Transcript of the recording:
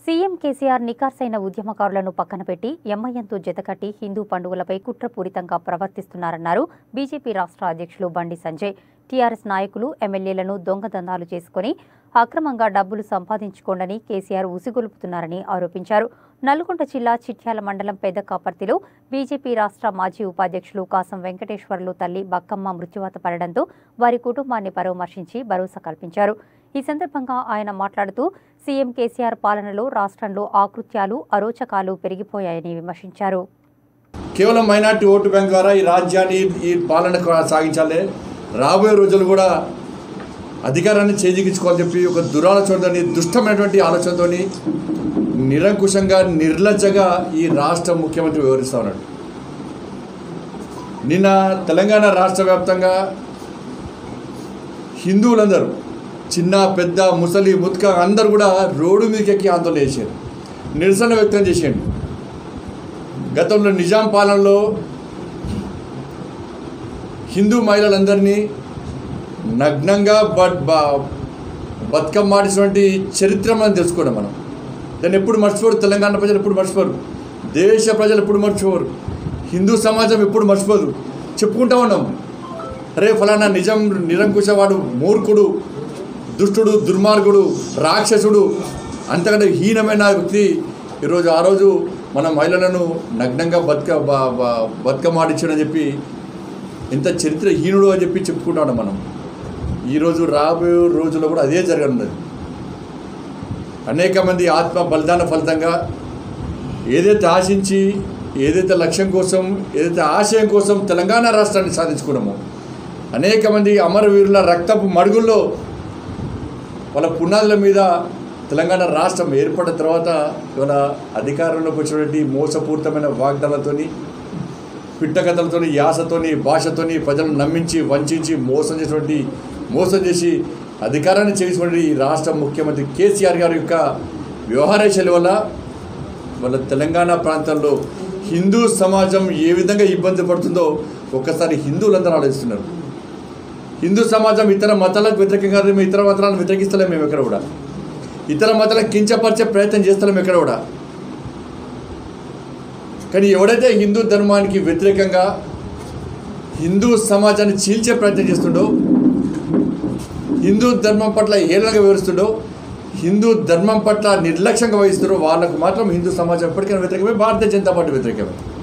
CM KCR నికార్సైన ఉద్యమకారులను పక్కన పెట్టి ఎంఐఎంతో జతకట్టి హిందూ పండుగలపై కుట్రపూరితంగా ప్రవర్తిస్తున్నారన్నారు బీజేపీ రాష్ట్ర అధ్యక్షులు బండి సంజయ్ టీఆర్ఎస్ నాయకులు ఎమ్మెల్యేలను దొంగదందాలు చేసుకుని అక్రమంగా డబ్బులు సంపాదించుకోండని కేసీఆర్ ఉసిగొలుపుతున్నారని ఆరోపించారు నల్గొండ జిల్లా చిట్యాల మండలం పెద్ద కాపర్తిలో బీజేపీ రాష్ట్ర మాజీ ఉపాధ్యక్షులు కాసం వెంకటేశ్వర్లు తల్లి బక్కమ్మ మృత్యువాత పడడంతో వారి కుటుంబాన్ని పరామర్శించి భరోసా కల్పించారు ఈ సందర్భంగా ఆయన మాట్లాడుతూ సీఎం కేసీఆర్ పాలనలో రాష్ట్రంలో ఆకృత్యాలు అరోచకాలు పెరిగిపోయాయని విమర్శించారు కేవలం మైనార్టీ ఓటు బ్యాంక్ ద్వారా ఈ రాజ్యాన్ని ఈ పాలన కొ- సాగించాలి రాబోయే రోజులు కూడా అధికారాన్ని చేజిగించుకోవాలని చెప్పి ఒక దురాలోచనతోని దుష్టమైనటువంటి ఆలోచనతోని నిరంకుశంగా నిర్లజ్జగా ఈ రాష్ట్ర ముఖ్యమంత్రి వివరిస్తూ ఉన్నాడు నిన్న తెలంగాణ రాష్ట్ర వ్యాప్తంగా హిందువులందరూ చిన్న పెద్ద ముసలి ముత్క అందరూ కూడా రోడ్డు మీదకి ఎక్కి ఆందోళన చేశారు నిరసన వ్యక్తం చేశారు గతంలో నిజాం పాలనలో హిందూ మహిళలందరినీ నగ్నంగా బట్ బ- బతుకమ్మ ఆడినటువంటి చరిత్ర మనం తెలుసుకోవడం మనం దాన్ని ఎప్పుడు మర్చిపోరు తెలంగాణ ప్రజలు ఎప్పుడు మర్చిపోరు దేశ ప్రజలు ఎప్పుడు మర్చిపోరు హిందూ సమాజం ఎప్పుడు మర్చిపోదు చెప్పుకుంటా ఉన్నాం అరే ఫలానా నిజం నిరంకుశవాడు మూర్ఖుడు దుష్టుడు దుర్మార్గుడు రాక్షసుడు అంతకంటే హీనమైన వ్యక్తి ఈరోజు ఆ రోజు మన మహిళలను నగ్నంగా బతుక బ- బ- బతుకమ్మ ఆడించడని చెప్పి ఎంత చరిత్రహీనుడు అని చెప్పి చెప్పుకుంటాడు మనం ఈరోజు రాబోయే రోజుల్లో కూడా అదే జరగనున్నది అనేక మంది ఆత్మ బలిదాన ఫలితంగా ఏదైతే ఆశించి ఏదైతే లక్ష్యం కోసం ఏదైతే ఆశయం కోసం తెలంగాణ రాష్ట్రాన్ని సాధించుకున్నామో అనేక మంది అమరవీరుల రక్తపు మడుగుల్లో వాళ్ళ పునాదుల మీద తెలంగాణ రాష్ట్రం ఏర్పడిన తర్వాత ఇవాళ అధికారంలోకి వచ్చినటువంటి మోసపూరితమైన వాగ్దానాలతోని పిట్టకథలతోని యాసతోని భాషతోని ప్రజలను నమ్మించి వంచి మోసం చేసినటువంటి మోసం చేసి అధికారాన్ని చేసినటువంటి ఈ రాష్ట్ర ముఖ్యమంత్రి కేసీఆర్ గారి యొక్క వ్యవహార శైలి వల్ల వాళ్ళ తెలంగాణ ప్రాంతంలో హిందూ సమాజం ఏ విధంగా ఇబ్బంది పడుతుందో ఒక్కసారి హిందువులందరూ ఆలోచిస్తున్నారు హిందూ సమాజం ఇతర మతాలకు వ్యతిరేకంగా మేము ఇతర మతాలను వ్యతిరేకిస్తలేము మేము ఎక్కడ కూడా ఇతర మతాలను కించపరిచే ప్రయత్నం చేస్తలేము ఎక్కడ కూడా కానీ ఎవడైతే హిందూ ధర్మానికి వ్యతిరేకంగా హిందూ సమాజాన్ని చీల్చే ప్రయత్నం చేస్తుండో హిందూ ధర్మం పట్ల హేళనగా వివరిస్తుండో హిందూ ధర్మం పట్ల నిర్లక్ష్యంగా వహిస్తుండో వాళ్ళకు మాత్రం హిందూ సమాజం ఎప్పటికైనా వ్యతిరేకమే భారతీయ జనతా పార్టీ వ్యతిరేకమే